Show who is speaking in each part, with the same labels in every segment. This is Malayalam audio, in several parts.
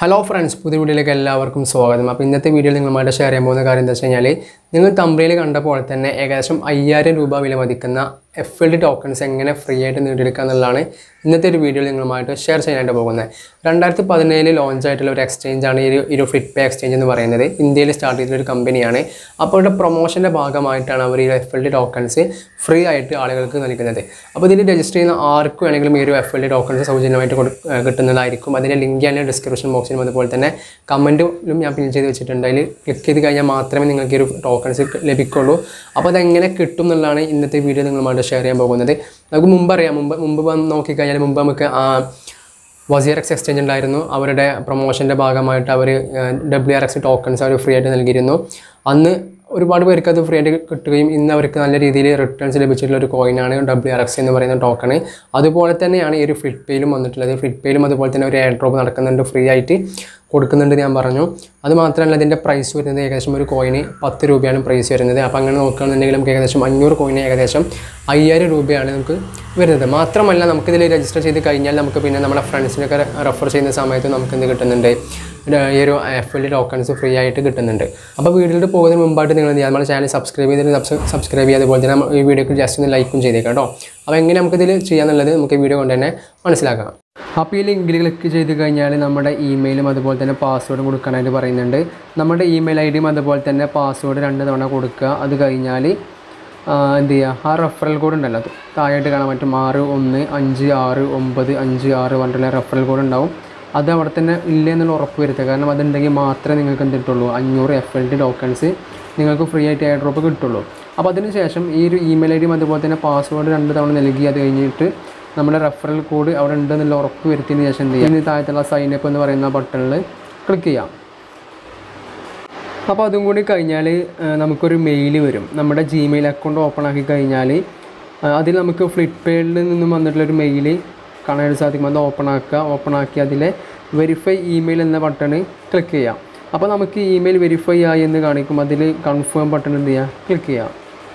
Speaker 1: ഹലോ ഫ്രണ്ട്സ് പുതിയ വീഡിയോയിലേക്ക് എല്ലാവർക്കും സ്വാഗതം അപ്പോൾ ഇന്നത്തെ വീഡിയോയിൽ നിങ്ങളുമായിട്ട് ഷെയർ ചെയ്യാൻ പോകുന്ന കാര്യം എന്താ വെച്ച് കഴിഞ്ഞാൽ നിങ്ങൾ തമ്പ്രയിൽ കണ്ടപ്പോൾ തന്നെ ഏകദേശം അയ്യായിരം രൂപ വില മതിക്കുന്ന എഫ് എൽ ഡി ടോക്കൺസ് എങ്ങനെ ഫ്രീ ആയിട്ട് നേടിയെടുക്കുക എന്നുള്ളതാണ് ഇന്നത്തെ ഒരു വീഡിയോയിൽ നിങ്ങളുമായിട്ട് ഷെയർ ചെയ്യാനായിട്ട് പോകുന്നത് രണ്ടായിരത്തി പതിനേഴിൽ ലോഞ്ച് ആയിട്ടുള്ള ഒരു എക്സ്ചേഞ്ച് ആണ് ഈ ഒരു ഈ ഒരു ഫ്ലിപ്പ് പേ എക്സ്ചേഞ്ച് എന്ന് പറയുന്നത് ഇന്ത്യയിൽ സ്റ്റാർട്ട് ചെയ്തിട്ടുള്ള ഒരു കമ്പനിയാണ് അപ്പോൾ ഇവിടെ പ്രൊമോഷൻ്റെ ഭാഗമായിട്ടാണ് അവർ ഈ F L D tokens free ആയിട്ട് ആളുകൾക്ക് നൽകുന്നത് അപ്പോൾ ഇതിൽ രജിസ്റ്റർ ചെയ്യുന്ന ആർക്ക് വേണമെങ്കിലും ഈ ഒരു എഫ് എൽ ഡി ടോക്കൺസ് സൗജന്യമായിട്ട് കൊടു ഏഹ് കിട്ടുന്നതായിരിക്കും അതിൻ്റെ ലിങ്ക് ഞാൻ ഡിസ്ക്രിപ്ഷൻ ബോക്സിലും അതുപോലെ തന്നെ കമൻറ്റിലും ഞാൻ പിൻ ചെയ്ത് വെച്ചിട്ടുണ്ട് അതിൽ ക്ലിക്ക് ചെയ്ത് കഴിഞ്ഞാൽ മാത്രമേ നിങ്ങൾക്ക് ഈ ഒരു ടോക്കൺസ് ലഭിക്കുള്ളൂ അപ്പോൾ അതെങ്ങനെ കിട്ടും എന്നുള്ളതാണ് ഇന്നത്തെ വീഡിയോ നിങ്ങളുമായിട്ട് ഷെയർ ചെയ്യാൻ പോകുന്നത് നമുക്ക് മുമ്പ് അറിയാം മുമ്പ് മുമ്പ് വന്ന് നോക്കിക്കഴിഞ്ഞാൽ മുമ്പ് നമുക്ക് ആ വസീർ എക്സ് എക്സ്ചേഞ്ച് ഉണ്ടായിരുന്നു അവരുടെ പ്രൊമോഷൻ്റെ ഭാഗമായിട്ട് അവർ ഡബ്ല്യു ആർ എക്സ് ടോക്കൺസ് അവർ ഫ്രീ ആയിട്ട് നൽകിയിരുന്നു അന്ന് ഒരുപാട് പേർക്ക് അത് ഫ്രീ ആയിട്ട് കിട്ടുകയും ഇന്ന് അവർക്ക് നല്ല രീതിയിൽ റിട്ടേൺസ് ലഭിച്ചിട്ടുള്ള ഒരു കോയിനാണ് ഡബ്ല്യു ആർ എക്സ് എന്ന് പറയുന്ന ടോക്കൺ അതുപോലെ തന്നെയാണ് ഈ ഒരു ഫ്ലിപ്പ് പേയിലും വന്നിട്ടുള്ളത് ഫ്ലിപ്പ് പേയിലും അതുപോലെ തന്നെ ഒരു എയർ ഡ്രോപ്പ് നടക്കുന്നുണ്ട് ഫ്രീ ആയിട്ട് കൊടുക്കുന്നുണ്ട് ഞാൻ പറഞ്ഞു അത് മാത്രമല്ല ഇതിൻ്റെ പ്രൈസ് വരുന്നത് ഏകദേശം ഒരു കോയിന് പത്ത് രൂപയാണ് പ്രൈസ് വരുന്നത് അപ്പോൾ അങ്ങനെ നോക്കുകയാണെന്നുണ്ടെങ്കിൽ നമുക്ക് ഏകദേശം അഞ്ഞൂറ് കോയിന് ഏകദേശം അയ്യായിരം രൂപയാണ് നമുക്ക് വരുന്നത് മാത്രമല്ല നമുക്കിതിൽ രജിസ്റ്റർ ചെയ്ത് കഴിഞ്ഞാൽ നമുക്ക് പിന്നെ നമ്മുടെ ഫ്രണ്ട്സിനൊക്കെ റെഫർ ചെയ്യുന്ന സമയത്ത് നമുക്ക് എന്ത് കിട്ടുന്നുണ്ട് ഒരു ഈ ഒരു എഫ് എൽ ടോക്കൺസ് ഫ്രീ ആയിട്ട് കിട്ടുന്നുണ്ട് അപ്പോൾ വീഡിയോയിൽ പോകുന്നതിന് മുമ്പായിട്ട് നിങ്ങൾ എന്ത് ചെയ്യുക നമ്മുടെ ചാനൽ സബ്സ്ക്രൈബ് ചെയ്തിട്ട് സബ്സ്ക്രൈബ് ചെയ്യുക അതുപോലെ തന്നെ ഈ വീഡിയോക്ക് ജസ്റ്റ് ഒന്ന് ലൈക്കും ചെയ്തേക്കാം കേട്ടോ അപ്പോൾ എങ്ങനെ നമുക്കിതിൽ ചെയ്യാന്നുള്ളത് നമുക്ക് ഈ വീഡിയോ കൊണ്ട് തന്നെ മനസ്സിലാക്കാം അപ്പോൾ ഈ ലിങ്കിൽ ക്ലിക്ക് ചെയ്ത് കഴിഞ്ഞാൽ നമ്മുടെ ഇമെയിലും അതുപോലെ തന്നെ പാസ്വേഡും കൊടുക്കാനായിട്ട് പറയുന്നുണ്ട് നമ്മുടെ ഇമെയിൽ ഐ ഡിയും അതുപോലെ തന്നെ പാസ്വേഡ് രണ്ട് തവണ കൊടുക്കുക അത് കഴിഞ്ഞാൽ ആ, എന്ത് ചെയ്യുക ആ റെഫറൽ കോഡ് ഉണ്ടല്ലോ അത് താഴെയായിട്ട് കാണാൻ പറ്റും ആറ് ഒന്ന് അഞ്ച് ആറ് ഒമ്പത് അഞ്ച് ആറ് പറഞ്ഞിട്ടുള്ള റെഫറൽ കോഡ് ഉണ്ടാവും അത് അവിടെ തന്നെ ഇല്ല എന്നുള്ള ഉറപ്പ് വരുത്തുക കാരണം അതുണ്ടെങ്കിൽ മാത്രമേ നിങ്ങൾക്ക് എന്ത് കിട്ടുള്ളൂ അഞ്ഞൂറ് എഫ് എൽ ടി ടോക്കൺസ് നിങ്ങൾക്ക് ഫ്രീ ആയിട്ട് എയർ ഡ്രോപ്പ് കിട്ടുള്ളൂ അപ്പോൾ അതിന് ശേഷം ഈ ഒരു ഇമെയിൽ ഐ ഡിയും അതുപോലെ തന്നെ പാസ്വേഡ് രണ്ട് തവണ നൽകി അത് കഴിഞ്ഞിട്ട് നമ്മുടെ റെഫറൽ കോഡ് അവിടെ ഉണ്ടെന്നുള്ള ഉറപ്പ് വരുത്തിയതിന് ശേഷം എന്ത് ചെയ്യുക ഇനി താഴത്തുള്ള സൈൻ അപ്പ് എന്ന് പറയുന്ന ബട്ടണിൽ ക്ലിക്ക് ചെയ്യാം അപ്പോൾ അതും കൂടി കഴിഞ്ഞാൽ നമുക്കൊരു മെയിൽ വരും നമ്മുടെ ജിമെയിൽ അക്കൗണ്ട് ഓപ്പൺ ആക്കി കഴിഞ്ഞാൽ അതിൽ നമുക്ക് ഫ്ലിപ്പ്കാർട്ടിൽ നിന്നും വന്നിട്ടുള്ളൊരു മെയിൽ കാണാനായിട്ട് സാധിക്കും അത് ഓപ്പൺ ആക്കുക ഓപ്പൺ ആക്കി അതിലെ വെരിഫൈ ഇമെയിൽ എന്ന ബട്ടൺ ക്ലിക്ക് ചെയ്യാം അപ്പോൾ നമുക്ക് ഇമെയിൽ വെരിഫൈ ആയി എന്ന് കാണിക്കും അതിൽ കൺഫേം ബട്ടൺ എന്ത് ചെയ്യുക ക്ലിക്ക് ചെയ്യാം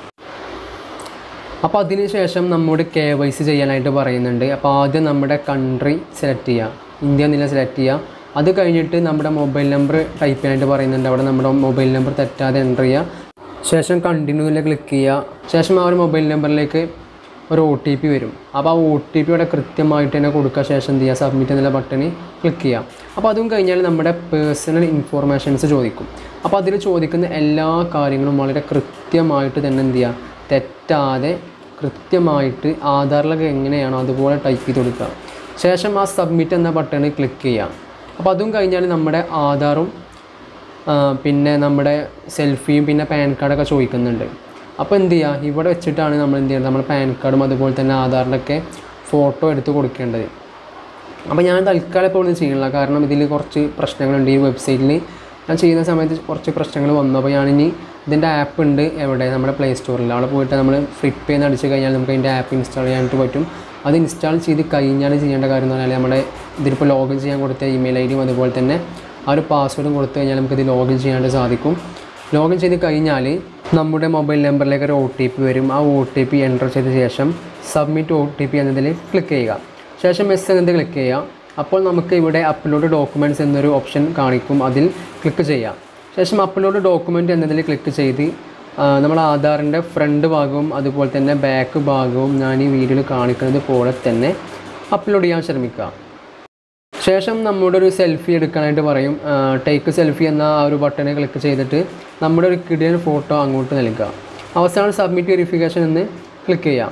Speaker 1: അപ്പോൾ അതിന് ശേഷം നമ്മോട് കെ വൈ സി ചെയ്യാനായിട്ട് പറയുന്നുണ്ട് അപ്പോൾ ആദ്യം നമ്മുടെ കൺട്രി സെലക്ട് ചെയ്യുക ഇന്ത്യ എന്നില്ല സെലക്ട് ചെയ്യുക അത് കഴിഞ്ഞിട്ട് നമ്മുടെ മൊബൈൽ നമ്പർ ടൈപ്പ് ചെയ്യാനായിട്ട് പറയുന്നുണ്ട് അവിടെ നമ്മുടെ മൊബൈൽ നമ്പർ തെറ്റാതെ എൻ്റർ ചെയ്യുക ശേഷം കണ്ടിന്യൂവിൽ ക്ലിക്ക് ചെയ്യുക ശേഷം ആ ഒരു മൊബൈൽ നമ്പറിലേക്ക് ഒരു ഒ ടി പി വരും അപ്പോൾ ആ ഒ ടി പി ഇവിടെ കൃത്യമായിട്ട് തന്നെ കൊടുക്കുക ശേഷം എന്ത് ചെയ്യുക സബ്മിറ്റ് എന്നുള്ള ബട്ടണിൽ ക്ലിക്ക് ചെയ്യാം അപ്പോൾ അതും കഴിഞ്ഞാൽ നമ്മുടെ പേഴ്സണൽ ഇൻഫോർമേഷൻസ് ചോദിക്കും അപ്പോൾ അതിൽ ചോദിക്കുന്ന എല്ലാ കാര്യങ്ങളും വളരെ കൃത്യമായിട്ട് തന്നെ എന്ത് ചെയ്യുക തെറ്റാതെ കൃത്യമായിട്ട് ആധാറിലൊക്കെ എങ്ങനെയാണോ അതുപോലെ ടൈപ്പ് ചെയ്ത് കൊടുക്കുക ശേഷം ആ സബ്മിറ്റ് എന്ന ബട്ടണിൽ ക്ലിക്ക് ചെയ്യാം അപ്പോൾ അതും കഴിഞ്ഞാൽ നമ്മുടെ ആധാറും ആ, പിന്നെ നമ്മുടെ സെൽഫിയും പിന്നെ പാൻ കാർഡൊക്കെ ചോദിക്കുന്നുണ്ട് അപ്പോൾ എന്ത് ചെയ്യുക ഇവിടെ വെച്ചിട്ടാണ് നമ്മൾ എന്ത് ചെയ്യുന്നത് നമ്മുടെ പാൻ കാർഡും അതുപോലെ തന്നെ ആധാറിൻ്റെ ഒക്കെ ഫോട്ടോ എടുത്ത് കൊടുക്കേണ്ടത് അപ്പോൾ ഞാൻ തൽക്കാലം ഇപ്പോൾ ഒന്നും ചെയ്യണില്ല കാരണം ഇതിൽ കുറച്ച് പ്രശ്നങ്ങളുണ്ട് ഈ വെബ്സൈറ്റിൽ ഞാൻ ചെയ്യുന്ന സമയത്ത് കുറച്ച് പ്രശ്നങ്ങൾ വന്നു അപ്പോൾ ഞാനിനി ഇതിൻ്റെ ആപ്പ് ഉണ്ട് എവിടെ നമ്മുടെ പ്ലേ സ്റ്റോറിൽ അവിടെ പോയിട്ട് നമ്മൾ ഫ്ലിപ്പ് എന്ന് അടിച്ച് കഴിഞ്ഞാൽ നമുക്ക് അതിൻ്റെ ആപ്പ് ഇൻസ്റ്റാൾ ചെയ്യാനായിട്ട് പറ്റും അത് ഇൻസ്റ്റാൾ ചെയ്ത് കഴിഞ്ഞാൽ ചെയ്യേണ്ട കാര്യം എന്ന് പറഞ്ഞാൽ നമ്മുടെ ഇതിലിപ്പോൾ ലോഗിൻ ചെയ്യാൻ കൊടുത്ത ഇമെയിൽ ഐ ഡിയും അതുപോലെ തന്നെ ആ ഒരു പാസ്വേഡും കൊടുത്തു കഴിഞ്ഞാൽ നമുക്കിത് ലോഗിൻ ചെയ്യാനായിട്ട് സാധിക്കും ലോഗിൻ ചെയ്ത് കഴിഞ്ഞാൽ നമ്മുടെ മൊബൈൽ നമ്പറിലേക്ക് ഒരു ഒ ടി പി വരും ആ ഒ ടി പി എൻ്റർ ചെയ്ത ശേഷം സബ്മിറ്റ് ഒ ടി പി എന്നതിൽ ക്ലിക്ക് ചെയ്യുക ശേഷം എസ് എന്നതിൽ ക്ലിക്ക് ചെയ്യുക അപ്പോൾ നമുക്ക് ഇവിടെ അപ്ലോഡ് ഡോക്യുമെൻറ്റ്സ് എന്നൊരു ഓപ്ഷൻ കാണിക്കും അതിൽ ക്ലിക്ക് ചെയ്യാം ശേഷം അപ്ലോഡ് ഡോക്യുമെൻറ്റ് എന്നതിൽ ക്ലിക്ക് ചെയ്ത് ആ, നമ്മുടെ ആധാറിൻ്റെ ഫ്രണ്ട് ഭാഗവും അതുപോലെ തന്നെ ബാക്ക് ഭാഗവും ഞാൻ ഈ വീഡിയോയിൽ കാണിക്കുന്നത് പോലെ തന്നെ അപ്ലോഡ് ചെയ്യാൻ ശ്രമിക്കുക ശേഷം നമ്മുടെ ഒരു സെൽഫി എടുക്കാനായിട്ട് പറയും ടേക്ക് സെൽഫി എന്ന ആ ഒരു ബട്ടണിൽ ക്ലിക്ക് ചെയ്തിട്ട് നമ്മുടെ ഒരു കിടിയൻ ഫോട്ടോ അങ്ങോട്ട് നൽകുക അവസാനം സബ്മിറ്റ് വെരിഫിക്കേഷൻ എന്ന് ക്ലിക്ക് ചെയ്യാം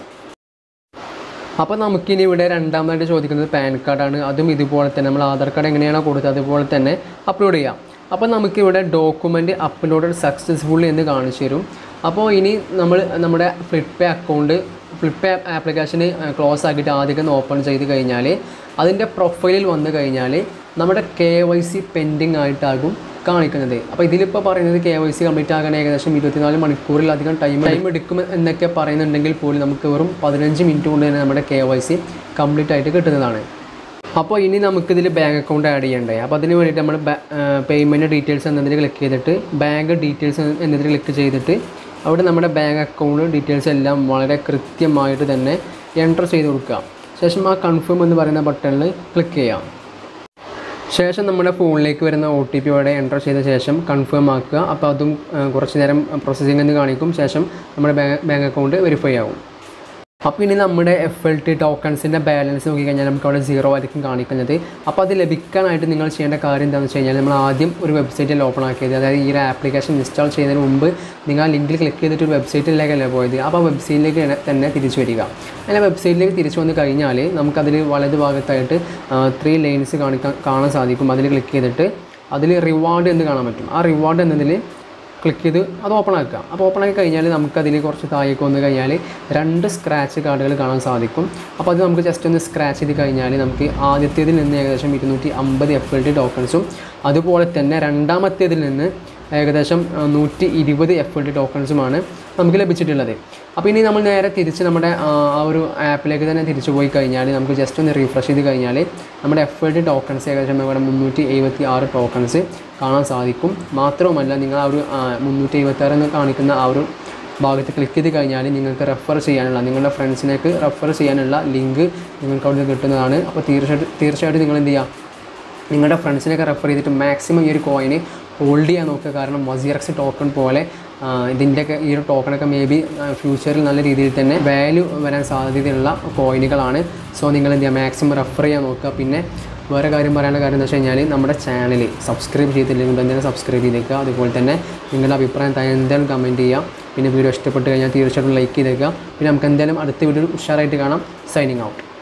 Speaker 1: അപ്പോൾ നമുക്കിനി ഇവിടെ രണ്ടാമതായിട്ട് ചോദിക്കുന്നത് പാൻ കാർഡാണ് അതും ഇതുപോലെ തന്നെ നമ്മൾ ആധാർ കാർഡ് എങ്ങനെയാണോ കൊടുത്തത് അതുപോലെ തന്നെ അപ്ലോഡ് ചെയ്യാം അപ്പോൾ നമുക്കിവിടെ ഡോക്യുമെൻ്റ് അപ്ലോഡഡ് സക്സസ്ഫുള്ളി എന്ന് കാണിച്ചു തരും അപ്പോൾ ഇനി നമ്മൾ നമ്മുടെ ഫ്ലിപ്പ് അക്കൗണ്ട് ഫ്ലിപ്പ് ആപ്ലിക്കേഷന് ക്ലോസ് ആക്കിയിട്ട് ആദ്യം ഓപ്പൺ ചെയ്ത് കഴിഞ്ഞാൽ അതിൻ്റെ പ്രൊഫൈലിൽ വന്നു കഴിഞ്ഞാൽ നമ്മുടെ കെ വൈ സി പെൻഡിങ് ആയിട്ടാകും കാണിക്കുന്നത് അപ്പോൾ ഇതിലിപ്പോൾ പറയുന്നത് കെ വൈ സി കംപ്ലീറ്റ് ആകാൻ ഏകദേശം ഇരുപത്തിനാല് മണിക്കൂറിലധികം ടൈം ടൈം എടുക്കും എന്നൊക്കെ പറയുന്നുണ്ടെങ്കിൽ പോലും നമുക്ക് വെറും പതിനഞ്ച് മിനിറ്റ് കൊണ്ട് തന്നെ നമ്മുടെ കെ വൈ സി കംപ്ലീറ്റ് ആയിട്ട് കിട്ടുന്നതാണ് അപ്പോൾ ഇനി നമുക്കിതിൽ ബാങ്ക് അക്കൗണ്ട് ആഡ് ചെയ്യണ്ടേ അപ്പോൾ അതിന് വേണ്ടിയിട്ട് നമ്മൾ പേയ്മെൻറ്റ് ഡീറ്റെയിൽസ് എന്നതിൽ ക്ലിക്ക് ചെയ്തിട്ട് ബാങ്ക് ഡീറ്റെയിൽസ് എന്നതിൽ ക്ലിക്ക് ചെയ്തിട്ട് അവിടെ നമ്മുടെ ബാങ്ക് അക്കൗണ്ട് ഡീറ്റെയിൽസ് എല്ലാം വളരെ കൃത്യമായിട്ട് തന്നെ എൻ്റർ ചെയ്ത് കൊടുക്കുക ശേഷം ആ കൺഫേം എന്ന് പറയുന്ന ബട്ടണിൽ ക്ലിക്ക് ചെയ്യാം ശേഷം നമ്മുടെ ഫോണിലേക്ക് വരുന്ന ഒ ടി പി അവിടെ എൻ്റർ ചെയ്ത ശേഷം കൺഫേം ആക്കുക അപ്പോൾ അതും ആ, കുറച്ച് നേരം പ്രോസസ്സിംഗ് എന്ന് കാണിക്കും ശേഷം നമ്മുടെ ബാങ്ക് ബാങ്ക് അക്കൗണ്ട് വെരിഫൈ ആവും അപ്പോൾ ഇനി നമ്മുടെ എഫ് എൽ ടി ടോക്കൺസിൻ്റെ ബാലൻസ് നോക്കിക്കഴിഞ്ഞാൽ നമുക്ക് അവിടെ സീറോ ആയിരിക്കും കാണിക്കുന്നത് അപ്പോൾ അത് ലഭിക്കാനായിട്ട് നിങ്ങൾ ചെയ്യേണ്ട കാര്യം എന്താണെന്ന് വെച്ച് കഴിഞ്ഞാൽ നമ്മൾ ആദ്യം ഒരു വെബ്സൈറ്റിൽ ഓപ്പൺ ആക്കിയത് അതായത് ഈ ഒരു ആപ്ലിക്കേഷൻ ഇൻസ്റ്റാൾ ചെയ്യുന്നതിന് മുമ്പ് നിങ്ങൾ ആ ലിങ്കിൽ ക്ലിക്ക് ചെയ്തിട്ട് ഒരു വെബ്സൈറ്റിലേക്കല്ലേ പോയത് അപ്പോൾ ആ വെബ്സൈറ്റിലേക്ക് തന്നെ- തന്നെ തിരിച്ചു വരിക അങ്ങനെ വെബ്സൈറ്റിലേക്ക് തിരിച്ചു വന്ന് കഴിഞ്ഞാൽ നമുക്കതിൽ വലത് ഭാഗത്തായിട്ട് ത്രീ ലൈൻസ് കാണിക്കാൻ കാണാൻ സാധിക്കും അതിൽ ക്ലിക്ക് ചെയ്തിട്ട് അതിൽ റിവാർഡ് എന്ന് കാണാൻ പറ്റും ആ റിവാർഡ് എന്നതിൽ ക്ലിക്ക് ചെയ്ത് അത് ഓപ്പൺ ആക്കുക അപ്പോൾ ഓപ്പൺ ആക്കി കഴിഞ്ഞാൽ നമുക്കതിൽ കുറച്ച് താഴേക്ക് വന്നു കഴിഞ്ഞാൽ രണ്ട് സ്ക്രാച്ച് കാർഡുകൾ കാണാൻ സാധിക്കും അപ്പോൾ അത് നമുക്ക് ജസ്റ്റ് ഒന്ന് സ്ക്രാച്ച് ചെയ്ത് കഴിഞ്ഞാൽ നമുക്ക് ആദ്യത്തേതിൽ നിന്ന് ഏകദേശം ഇരുന്നൂറ്റി അമ്പത് എഫ് എൽ ടി ടോക്കൺസും അതുപോലെ തന്നെ രണ്ടാമത്തേതിൽ നിന്ന് ഏകദേശം നൂറ്റി ഇരുപത് എഫ് എൽ ടി ടോക്കൺസുമാണ് നമുക്ക് ലഭിച്ചിട്ടുള്ളത് അപ്പോൾ ഇനി നമ്മൾ നേരെ തിരിച്ച് നമ്മുടെ ആ ആ ഒരു ആപ്പിലേക്ക് തന്നെ തിരിച്ചു പോയി കഴിഞ്ഞാൽ നമുക്ക് ജസ്റ്റ് ഒന്ന് റീഫ്രഷ് ചെയ്ത് കഴിഞ്ഞാൽ നമ്മുടെ എഫ് എൽ ടി ടോക്കൺസ് ഏകദേശം ഇവിടെ മുന്നൂറ്റി എഴുപത്തി ആറ് ടോക്കൺസ് കാണാൻ സാധിക്കും മാത്രവുമല്ല നിങ്ങൾ ആ ഒരു മുന്നൂറ്റി എഴുപത്തി ആറ് എന്ന് കാണിക്കുന്ന ആ ഒരു ഭാഗത്ത് ക്ലിക്ക് ചെയ്ത് കഴിഞ്ഞാൽ നിങ്ങൾക്ക് റെഫർ ചെയ്യാനുള്ള നിങ്ങളുടെ ഫ്രണ്ട്സിനേക്ക് റെഫർ ചെയ്യാനുള്ള ലിങ്ക് നിങ്ങൾക്ക് അവിടെ നിന്ന് കിട്ടുന്നതാണ് അപ്പോൾ തീർച്ചയായിട്ടും തീർച്ചയായിട്ടും നിങ്ങൾ എന്ത് ചെയ്യുക നിങ്ങളുടെ ഫ്രണ്ട്സിനൊക്കെ റെഫർ ചെയ്തിട്ട് മാക്സിമം ഈ ഒരു കോയിന് ഹോൾഡ് ചെയ്യാൻ നോക്കുക കാരണം വസിയറക്സ് ടോക്കൺ പോലെ ആ, ഇതിൻ്റെയൊക്കെ ഈ ഒരു ടോക്കണൊക്കെ മേ ബി ഫ്യൂച്ചറിൽ നല്ല രീതിയിൽ തന്നെ വാല്യൂ വരാൻ സാധ്യതയുള്ള കോയിനുകളാണ് സോ നിങ്ങൾ എന്ത് ചെയ്യുക മാക്സിമം റെഫർ ചെയ്യാൻ നോക്കുക പിന്നെ വേറെ കാര്യം പറയാനുള്ള കാര്യം എന്താ വെച്ച് കഴിഞ്ഞാൽ നമ്മുടെ ചാനൽ സബ്സ്ക്രൈബ് ചെയ്തില്ലെങ്കിൽ എന്തായാലും സബ്സ്ക്രൈബ് ചെയ്തേക്കുക അതുപോലെ തന്നെ നിങ്ങളുടെ അഭിപ്രായം താഴെ എന്തായാലും കമൻറ്റ് ചെയ്യുക പിന്നെ വീഡിയോ ഇഷ്ടപ്പെട്ട് കഴിഞ്ഞാൽ തീർച്ചയായിട്ടും ലൈക്ക് ചെയ്തേക്കുക പിന്നെ നമുക്ക് എന്തായാലും അടുത്ത വീഡിയോ ഉഷാറായിട്ട് കാണാം സൈനിങ് ഔട്ട്